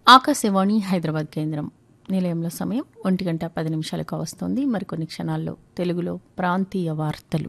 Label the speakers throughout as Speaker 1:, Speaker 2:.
Speaker 1: ఆకాశవాణి హైదరాబాద్ కేంద్రం నిలయంలో సమయం ఒంటి గంట పది నిమిషాలకు వస్తోంది మరికొన్ని క్షణాల్లో తెలుగులో ప్రాంతీయ వార్తలు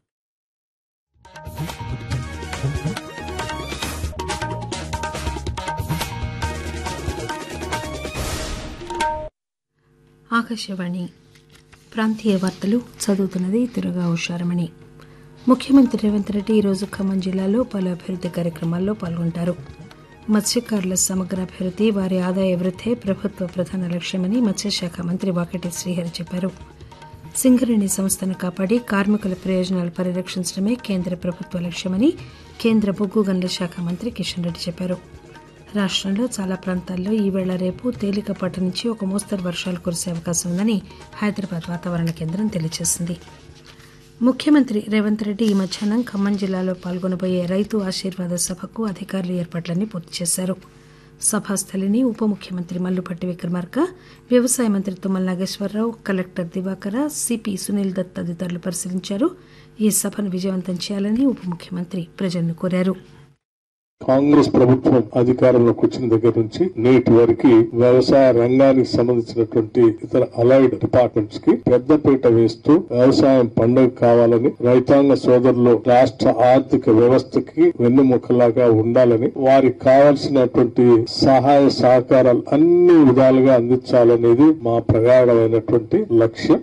Speaker 2: ఆకాశవాణి ప్రాంతీయ వార్తలు చదువుతున్నది తిరుగా ఉషారమణి ముఖ్యమంత్రి రేవంత్ రెడ్డి ఈరోజు ఖమ్మం జిల్లాలో పలు అభివృద్ది కార్యక్రమాల్లో పాల్గొంటారు మత్స్యకారుల సమగ్ర అభివృద్ది వారి ఆదాయ వృద్ధే ప్రభుత్వ ప్రధాన లక్ష్యమని మత్స్యశాఖ మంత్రి వాకటి శ్రీహరి చెప్పారు సింగరేణి సంస్థను కాపాడి కార్మికుల ప్రయోజనాలు పరిరక్షించడమే కేంద్ర ప్రభుత్వ లక్ష్యమని కేంద్ర బొగ్గు గనుల శాఖ మంత్రి కిషన్ రెడ్డి చెప్పారు రాష్టంలో చాలా ప్రాంతాల్లో ఈవేళ రేపు తేలికపాటి నుంచి ఒక మోస్తరు వర్షాలు కురిసే అవకాశం ఉందని హైదరాబాద్ వాతావరణ కేంద్రం తెలియజేసింది ముఖ్యమంత్రి రేవంత్ రెడ్డి ఈ మధ్యాహ్నం ఖమ్మం జిల్లాలో పాల్గొనబోయే రైతు ఆశీర్వాద సభకు అధికారులు ఏర్పాట్లన్నీ పూర్తి చేశారు సభాస్థలిని ఉప ముఖ్యమంత్రి మల్లుపట్టి విక్రమార్క వ్యవసాయ మంత్రి తుమ్మల నాగేశ్వరరావు కలెక్టర్ దివాకర సిపి సునీల్ దత్ తదితరులు పరిశీలించారు ఈ సభను విజయవంతం చేయాలని ఉప ముఖ్యమంత్రి ప్రజలను కోరారు
Speaker 3: కాంగ్రెస్ ప్రభుత్వం అధికారంలోకి వచ్చిన దగ్గర నుంచి నేటి వరకు వ్యవసాయ రంగానికి సంబంధించినటువంటి ఇతర అలైడ్ డిపార్ట్మెంట్స్ కి పెద్దపీట వేస్తూ వ్యవసాయం పండుగ కావాలని రైతాంగ సోదరులు రాష్ట్ర ఆర్థిక వ్యవస్థకి వెన్నుముక్కలాగా ఉండాలని వారికి కావాల్సినటువంటి సహాయ సహకారాలు అన్ని విధాలుగా అందించాలనేది మా ప్రగాఢమైనటువంటి లక్ష్యం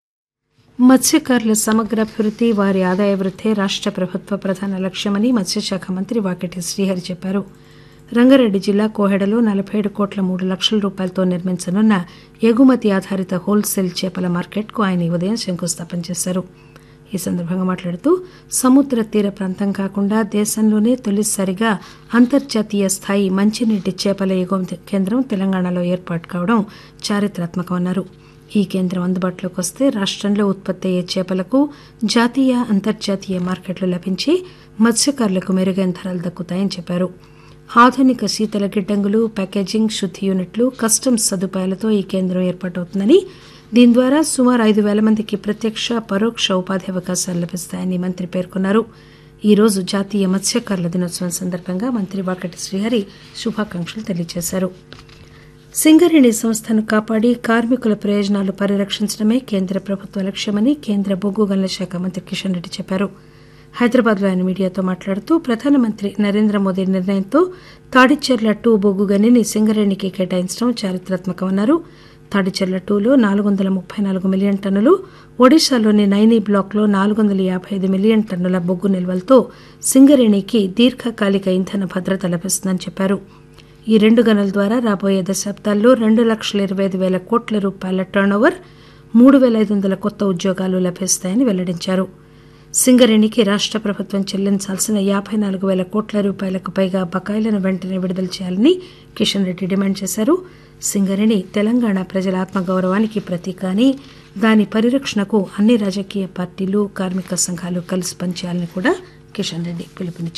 Speaker 2: మత్స్యకారుల సమగ్ర అభివృద్ది వారి ఆదాయ వృద్ధే రాష్ట ప్రభుత్వ ప్రధాన లక్ష్యమని మత్స్యశాఖ మంత్రి వాకెటి శ్రీహరి చెప్పారు రంగారెడ్డి జిల్లా కోహెడలో నలభై ఏడు కోట్ల మూడు లక్షల రూపాయలతో నిర్మించనున్న ఎగుమతి ఆధారిత హోల్సేల్ చేపల మార్కెట్కు ఆయన ఈ ఉదయం శంకుస్థాపన చేశారు ఈ సందర్భంగా మాట్లాడుతూ సముద్ర తీర ప్రాంతం కాకుండా దేశంలోనే తొలిసారిగా అంతర్జాతీయ స్థాయి మంచినీటి చేపల ఎగుమతి కేంద్రం తెలంగాణలో ఏర్పాటు కావడం చారిత్రాత్మకమన్నారు ఈ కేంద్రం అందుబాటులోకి వస్తే రాష్టంలో ఉత్పత్తి అయ్యే చేపలకు జాతీయ అంతర్జాతీయ మార్కెట్లు లభించి మత్స్యకారులకు మెరుగైన ధరలు దక్కుతాయని చెప్పారు ఆధునిక శీతల గిడ్డంగులు ప్యాకేజింగ్ శుద్ది యూనిట్లు కస్టమ్స్ సదుపాయాలతో ఈ కేంద్రం ఏర్పాటవుతుందని దీని ద్వారా సుమారు ఐదు వేల మందికి ప్రత్యక్ష పరోక్ష ఉపాధి అవకాశాలు లభిస్తాయని మంత్రి పేర్కొన్నారు ఈ రోజు జాతీయ మత్స్యకారుల దినోత్సవం సందర్భంగా మంత్రి వాకటి శ్రీహరి శుభాకాంక్షలు తెలియజేశారు సింగరేణి సంస్థను కాపాడి కార్మికుల ప్రయోజనాలు పరిరక్షించడమే కేంద్ర ప్రభుత్వ లక్ష్యమని కేంద్ర బొగ్గు గనుల శాఖ మంత్రి కిషన్ రెడ్డి చెప్పారు హైదరాబాద్లో ఆయన మీడియాతో మాట్లాడుతూ ప్రధానమంత్రి నరేంద్ర మోదీ నిర్ణయంతో తాడిచెర్ల టూ బొగ్గు గనిని సింగరేణికి కేటాయించడం చారిత్రాత్మకమన్నారు తాడిచెర్ల టూలో నాలుగు వందల ముప్పై నాలుగు మిలియన్ టన్నులు ఒడిశాలోని నైనీ బ్లాక్లో నాలుగు వందల యాభై ఐదు మిలియన్ టన్నుల బొగ్గు నిల్వలతో సింగరేణికి దీర్ఘకాలిక ఇంధన భద్రత లభిస్తుందని చెప్పారు ఈ రెండు గనుల ద్వారా రాబోయే దశాబ్దాల్లో రెండు లక్షల ఇరవై ఐదు వేల కోట్ల రూపాయల టర్నోవర్ మూడు వేల ఐదు వందల కొత్త ఉద్యోగాలు లభిస్తాయని వెల్లడించారు సింగరేణికి రాష్ట ప్రభుత్వం చెల్లించాల్సిన యాభై నాలుగు వేల కోట్ల రూపాయలకు పైగా బకాయిలను వెంటనే విడుదల చేయాలని కిషన్ రెడ్డి డిమాండ్ చేశారు సింగరేణి తెలంగాణ ప్రజల ఆత్మగౌరవానికి ప్రతీక అని దాని పరిరక్షణకు అన్ని రాజకీయ పార్టీలు కార్మిక సంఘాలు కలిసి పనిచేయాలని కూడా కిషన్ రెడ్డి పిలుపునిచ్చారు